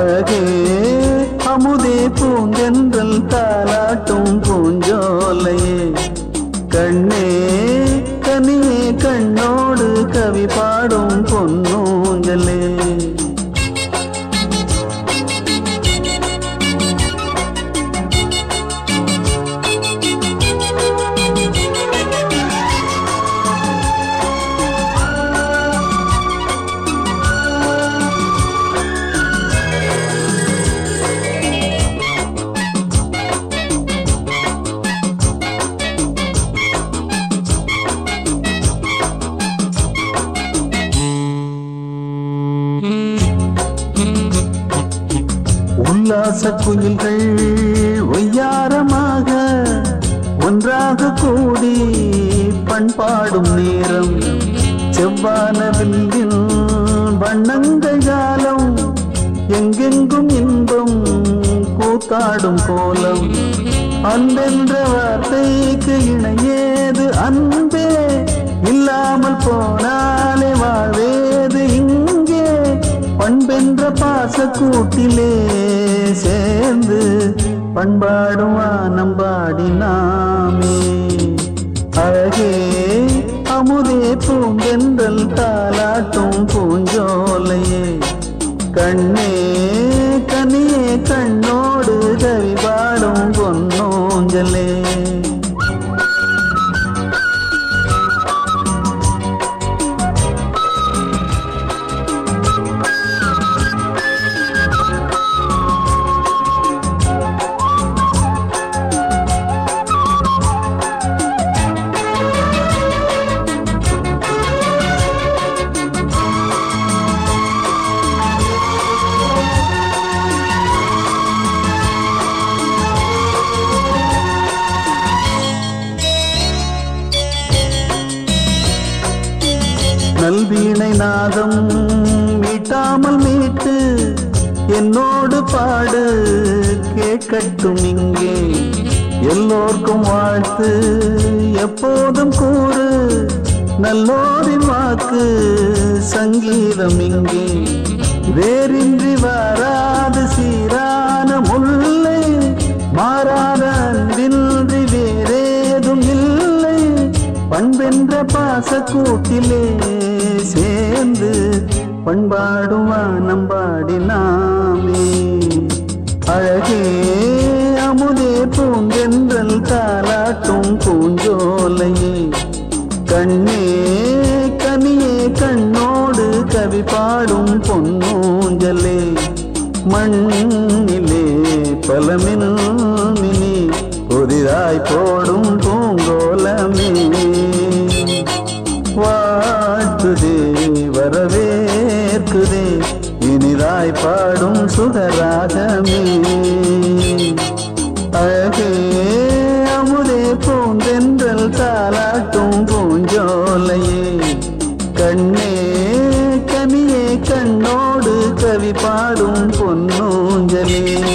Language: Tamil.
அழகே அமுதே பூங்கென்றல் தாலாட்டும் பூஞ்சோலையே கண்ணே கனியே கண்ணோடு கவி பாடும் பொன்னூஞ்சலே உல்லாச குயில்கள் ஒய்யாரமாக ஒன்றாக கூடி பண்பாடும் நேரம் செவ்வானவில்லின் வண்ணங்கள் ஜாலம் எங்கெங்கும் இன்பம் கூத்தாடும் கோலம் அன்பென்ற வார்த்தைக்கு இணையேது அன்பே இல்லாமல் போனாலே வாழ்வேது இங்கே பண்பென்ற பாச கூட்டிலே சேர்ந்து பண்பாடும் வானம் பாடினாமே அழகே அமுதே பூங்கென்றல் தாலாட்டும் பூஞ்சோலையே கண்ணே கனியே கண்ணோடு கவி பாடும் பொன்னோஞ்சலே நல்வீணை நாதம் மீட்டாமல் மீட்டு என்னோடு பாடு கேட்கட்டும் இங்கே எல்லோர்க்கும் வாழ்த்து எப்போதும் கூறு நல்லோரின் வாக்கு சங்கீதம் இங்கே வேறின்றி வராது சீரான முல்லை மாறாத அன்பின்றி வேறேதும் இல்லை பண்பென்ற பாச கூட்டிலே சேர்ந்து பண்பாடும் வானம் பாடினாமே அழகே அமுதே பூங்கென்றல் தாலாட்டும் பூஞ்சோலையே கண்ணே கனியே கண்ணோடு கவி பாடும் பொன்னூஞ்சலே மண்ணிலே பலமினி புதிதாய் போடும் பூங்கோலமே வாழ்த்துதே வரவேற்குதே இனிதாய் பாடும் சுகராகமே அழகே அமுதே பூந்தென்றல் தாலாட்டும் பூஞ்சோலையே கண்ணே கனியே கண்ணோடு கவி பாடும் பொன்னூஞ்சலே